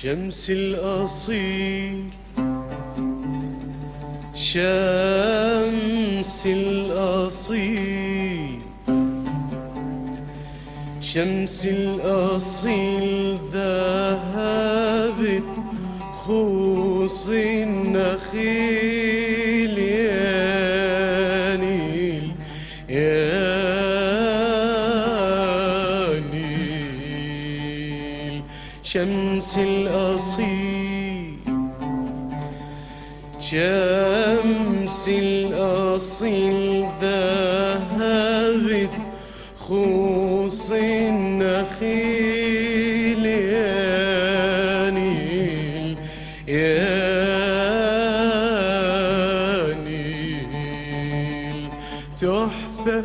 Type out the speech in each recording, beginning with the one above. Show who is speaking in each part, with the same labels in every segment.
Speaker 1: شمس الأصيل شمس الأصيل شمس الأصيل ذهبت خوص النخيل يا نيل يا نيل شمس الأصيل شمس الأصيل ذهبت خوص النخيل يا نيل يا نيل تحفة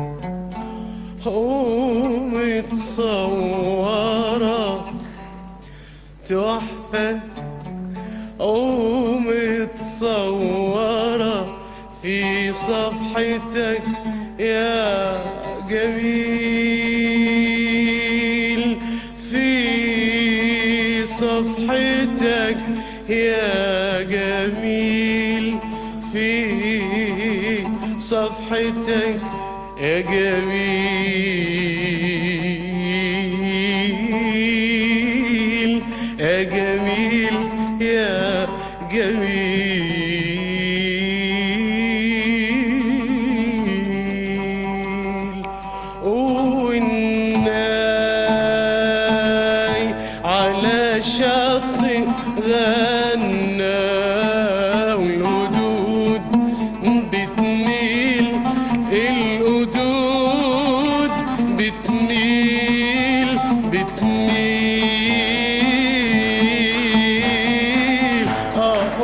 Speaker 1: ومتصورة تحفة ومتصورة في صفحتك يا جميل في صفحتك يا جميل في صفحتك يا جميل يا جميل يا جميل والناي على شط غنى والهدود بتميل القدود بتميل بتميل اه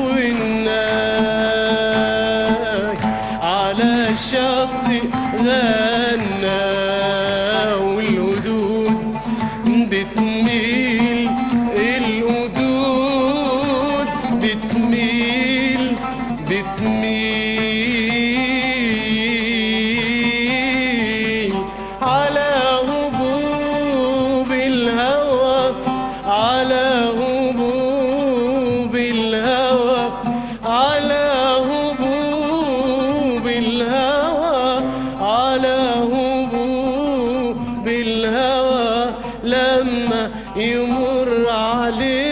Speaker 1: والناي على شط غنى والهدود بتميل القدود بتميل بتميل على هبوب الهوى على هبوب الهوى على هبوب الهوى على هبوب الهوى لما يمر عليه